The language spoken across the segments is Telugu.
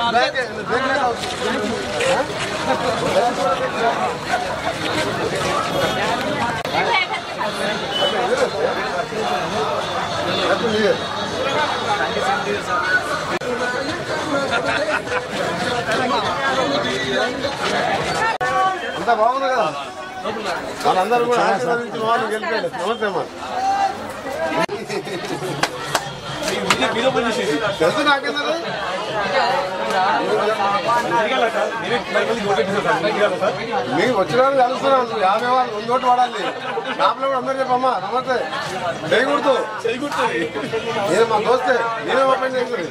అంతా బాగుంది కదా వాళ్ళందరూ కూడా ఆశీర్వదించిన వాళ్ళు గెలిపాడు నమస్తే అమ్మా తెలుసు నాకేందది మీకు వచ్చిన వాళ్ళు కలుస్తున్నాను యాభై వాళ్ళు ముందు ఓటు వాడాలి షాప్లో కూడా అందరూ చెప్పమ్మా నమస్తే చేయకూడదు నేను మా దోస్తే నేనే ఓపెన్ చేయకూడదు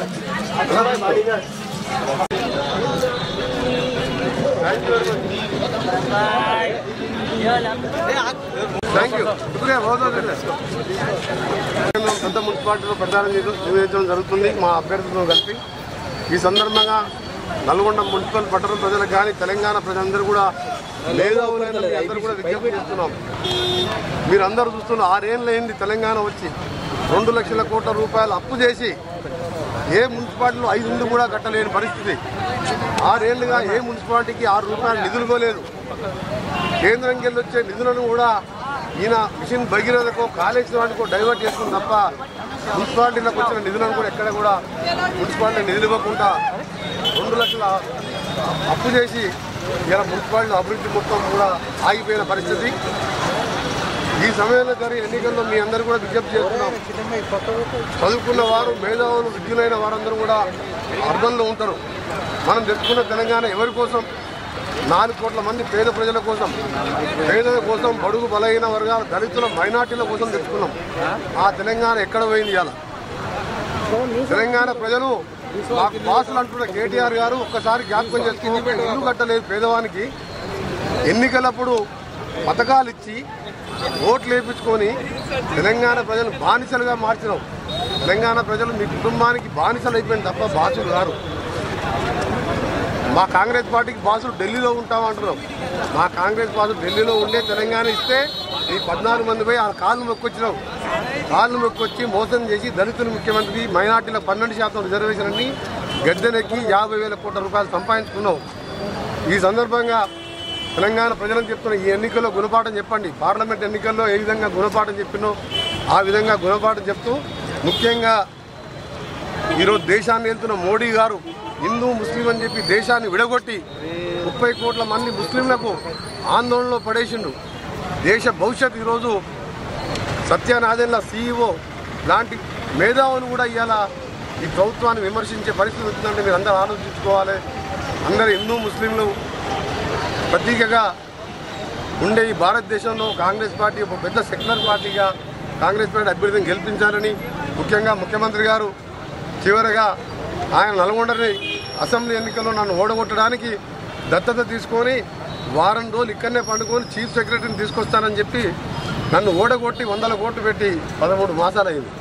థ్యాంక్ యూ శుక్రియా बहुत పెద్ద మున్సిపాలిటీలో ప్రచారం చేయడం నిర్వహించడం జరుగుతుంది మా అభ్యర్థులతో కలిపి ఈ సందర్భంగా నల్గొండ మున్సిపల్ పట్టణ ప్రజలకు కానీ తెలంగాణ ప్రజలందరూ కూడా మేధావులైన మీ అందరూ కూడా విజ్ఞప్తి చేస్తున్నాం మీరందరూ చూస్తున్న ఆరేళ్ళు అయింది తెలంగాణ వచ్చి రెండు లక్షల కోట్ల రూపాయలు అప్పు చేసి ఏ మున్సిపాలిటీలో ఐదు ఉండి కూడా కట్టలేని పరిస్థితి ఆరేళ్లుగా ఏ మున్సిపాలిటీకి ఆరు రూపాయలు నిధులు ఇవ్వలేదు కేంద్రంకి వెళ్ళి వచ్చే నిధులను కూడా ఈయన మిషన్ భగీరథకో కాళేశ్వరానికో డైవర్ట్ చేస్తుంది తప్ప మున్సిపాలిటీలకు వచ్చిన నిధులను కూడా ఎక్కడ కూడా మున్సిపాలిటీ నిధులు ఇవ్వకుండా రెండు లక్షల అప్పు చేసి ఇలా మున్సిపాలిటీ అభివృద్ధి మొత్తం కూడా ఆగిపోయిన పరిస్థితి ఈ సమయంలో జరిగే ఎన్నికల్లో మీ అందరూ కూడా విజ్ఞప్తి చేస్తున్నాం చదువుకున్న వారు మేధావులు విద్యులైన వారందరూ కూడా అర్థంలో ఉంటారు మనం తెచ్చుకున్న తెలంగాణ ఎవరి కోసం నాలుగు కోట్ల మంది పేద ప్రజల కోసం పేదల కోసం బడుగు బలహీన వర్గాల దళితుల మైనార్టీల కోసం తెచ్చుకున్నాం ఆ తెలంగాణ ఎక్కడ పోయింది ఇవాళ తెలంగాణ ప్రజలు మాకు బాసులు అంటున్న కేటీఆర్ గారు ఒక్కసారి జ్ఞాపకం చేసుకుని ఇల్లు కట్టలేదు పేదవానికి ఎన్నికలప్పుడు పథకాలు ఇచ్చి ఓట్లు వేయించుకొని తెలంగాణ ప్రజలు బానిసలుగా మార్చినాం తెలంగాణ ప్రజలు మీ కుటుంబానికి బానిసలు అయిపోయింది తప్ప బాసులు గారు మా కాంగ్రెస్ పార్టీకి బాసులు ఢిల్లీలో ఉంటామంటున్నాం మా కాంగ్రెస్ బాసులు ఢిల్లీలో ఉండే తెలంగాణ ఇస్తే ఈ పద్నాలుగు మంది పోయి ఆ కాళ్ళు మొక్కొచ్చినాం కాళ్ళు మొక్కొచ్చి మోసం చేసి దళితులు ముఖ్యమంత్రి మైనార్టీల పన్నెండు శాతం రిజర్వేషన్ అని గద్దెనెక్కి యాభై వేల కోట్ల రూపాయలు సంపాదించుకున్నాం ఈ సందర్భంగా తెలంగాణ ప్రజలకు చెప్తున్న ఈ ఎన్నికల్లో గుణపాఠం చెప్పండి పార్లమెంట్ ఎన్నికల్లో ఏ విధంగా గుణపాఠం చెప్పినో ఆ విధంగా గుణపాఠం చెప్తూ ముఖ్యంగా ఈరోజు దేశాన్ని వెళ్తున్న మోడీ గారు హిందూ ముస్లిం అని చెప్పి దేశాన్ని విడగొట్టి ముప్పై కోట్ల మంది ముస్లింలకు ఆందోళనలో పడేసిండు దేశ భవిష్యత్ ఈరోజు సత్యనాదెన్ల సీఈఓ లాంటి మేధావులు కూడా ఇవాళ ఈ ప్రభుత్వాన్ని విమర్శించే పరిస్థితి వచ్చిందంటే మీరు అందరూ ఆలోచించుకోవాలి అందరు హిందూ ముస్లింలు ప్రతీకగా ఉండే ఈ భారతదేశంలో కాంగ్రెస్ పార్టీ ఒక పెద్ద సెక్యులర్ పార్టీగా కాంగ్రెస్ పార్టీ అభ్యర్థిని గెలిపించాలని ముఖ్యంగా ముఖ్యమంత్రి గారు చివరగా ఆయన నల్గొండని అసెంబ్లీ ఎన్నికల్లో నన్ను ఓడగొట్టడానికి దత్తత తీసుకొని వారం రోజులు ఇక్కడనే పండుకొని చీఫ్ సెక్రటరీని తీసుకొస్తానని చెప్పి నన్ను ఓడగొట్టి వందల కోట్లు పెట్టి పదమూడు మాసాలు అయింది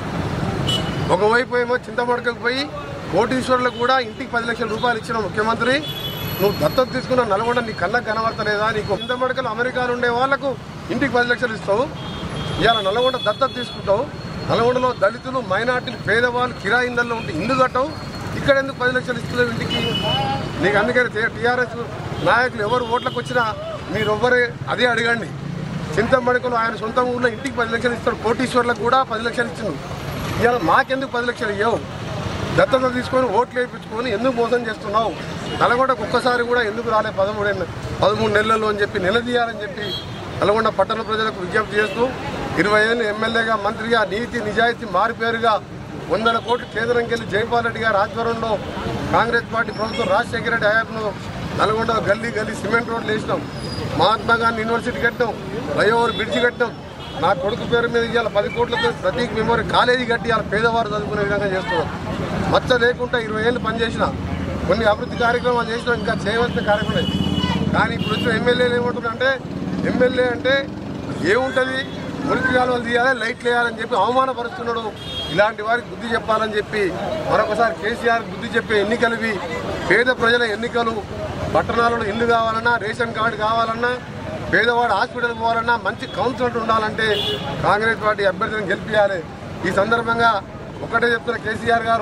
ఒకవైపు ఏమో చింతమడకకు పోయి కోటీశ్వరులకు కూడా ఇంటికి పది లక్షల రూపాయలు ఇచ్చిన ముఖ్యమంత్రి నువ్వు దత్తత తీసుకున్న నల్గొండ నీ కళ్ళకు కనబడతలేదా నీకు చింతమడకలు అమెరికాలో ఉండే వాళ్లకు ఇంటికి పది లక్షలు ఇస్తావు ఇవాళ నల్గొండ దత్తత తీసుకుంటావు నల్గొండలో దళితులు మైనార్టీలు పేదవాళ్ళు కిరాయి ఇళ్ళల్లో ఉంటే ఇల్లు కట్టవు ఇక్కడ ఎందుకు పది లక్షలు ఇస్తున్నావు ఇంటికి నీకు అందుకని టీఆర్ఎస్ నాయకులు ఎవరు ఓట్లకు వచ్చినా మీరెవ్వరే అదే అడగండి చింతమడకలు ఆయన సొంత ఊళ్ళో ఇంటికి పది లక్షలు ఇస్తాడు కోటీశ్వర్లకు కూడా పది లక్షలు ఇచ్చిండు ఇవాళ మాకెందుకు పది లక్షలు ఇవ్వవు దత్తత తీసుకొని ఓట్లు వేయించుకొని ఎందుకు మోసం చేస్తున్నావు నల్గొండకు ఒక్కసారి కూడా ఎందుకు రాలే పదమూడు ఎన్న- పదమూడు నెలల్లో అని చెప్పి నిలదీయాలని చెప్పి నల్గొండ పట్టణ ప్రజలకు విజ్ఞప్తి చేస్తూ ఇరవై ఏళ్ళు ఎమ్మెల్యేగా మంత్రిగా నీతి నిజాయితీ మారిపేరుగా వందల కోట్లు కేంద్రంకి వెళ్ళి జైపాల్ రెడ్డి గారి ఆధ్వర్యంలో కాంగ్రెస్ పార్టీ ప్రభుత్వం రాజశేఖర రెడ్డి హయాంలో నల్గొండ గల్లీ గల్లీ సిమెంట్ రోడ్లు వేసినాం మహాత్మా గాంధీ యూనివర్సిటీ కట్టాం ఫ్లైఓవర్ బ్రిడ్జి కట్టాం నా కొడుకు పేరు మీద ఇవాళ పది కోట్లతో ప్రతీక్ మెమోరీ కాలేజీ కట్టి ఇవాళ పేదవారు చదువుకునే విధంగా చేస్తున్నాం మచ్చ లేకుండా ఇరవై ఏళ్ళు పనిచేసిన కొన్ని అభివృద్ధి కార్యక్రమాలు చేసినా ఇంకా చేయవలసిన కార్యక్రమం కానీ ఇప్పుడు వచ్చిన ఎమ్మెల్యేలు ఏమంటున్నారంటే ఎమ్మెల్యే అంటే ఏముంటుంది మురికి కాలువలు తీయాలి లైట్లు వేయాలని చెప్పి అవమానపరుస్తున్నాడు ఇలాంటి వారికి బుద్ధి చెప్పాలని చెప్పి మరొకసారి కేసీఆర్ బుద్ధి చెప్పే ఎన్నికలువి పేద ప్రజల ఎన్నికలు పట్టణాలలో ఇల్లు కావాలన్నా రేషన్ కార్డు కావాలన్నా పేదవాడు హాస్పిటల్ పోవాలన్నా మంచి కౌన్సిలర్ ఉండాలంటే కాంగ్రెస్ పార్టీ అభ్యర్థిని గెలిపించాలి ఈ సందర్భంగా ఒకటే చెప్తున్న కేసీఆర్ గారు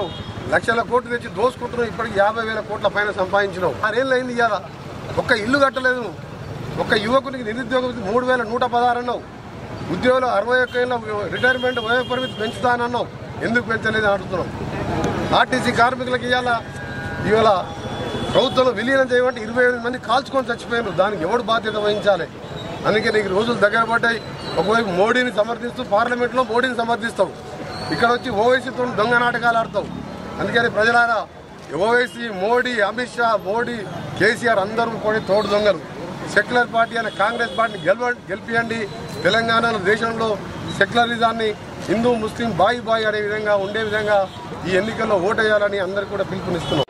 లక్షల కోట్లు తెచ్చి దోసుకుంటున్నావు ఇప్పటికి యాభై వేల కోట్ల పైన సంపాదించినావు ఆరేళ్ళు అయింది ఇవాళ ఒక్క ఇల్లు కట్టలేదు నువ్వు. ఒక్క యువకునికి నిరుద్యోగం మూడు వేల నూట పదహారు అన్నావు ఉద్యోగులు అరవై ఒక్క ఏళ్ళ రిటైర్మెంట్ వయో పరిమితి పెంచుతానన్నావు ఎందుకు పెంచలేదు అడుగుతున్నాం ఆర్టీసీ కార్మికులకు ఇవాళ ఇవాళ ప్రభుత్వంలో విలీనం చేయమంటే ఇరవై ఎనిమిది మంది కాల్చుకొని చచ్చిపోయారు దానికి ఎవడు బాధ్యత వహించాలి అందుకే నీకు రోజులు దగ్గర పడ్డాయి ఒకవైపు మోడీని సమర్థిస్తూ పార్లమెంట్లో మోడీని సమర్థిస్తావు ఇక్కడ వచ్చి ఓవైసీతో దొంగ నాటకాలు ఆడతావు అందుకని ప్రజలారా ఓవైసీ మోడీ అమిత్ షా మోడీ కేసీఆర్ అందరూ కూడా తోడు దొంగలు సెక్యులర్ పార్టీ అనే కాంగ్రెస్ పార్టీని గెలవ గెలిపియండి తెలంగాణలో దేశంలో సెక్యులరిజాన్ని హిందూ ముస్లిం బాయి బాయి అనే విధంగా ఉండే విధంగా ఈ ఎన్నికల్లో ఓటేయాలని అందరికీ కూడా పిలుపునిస్తున్నాం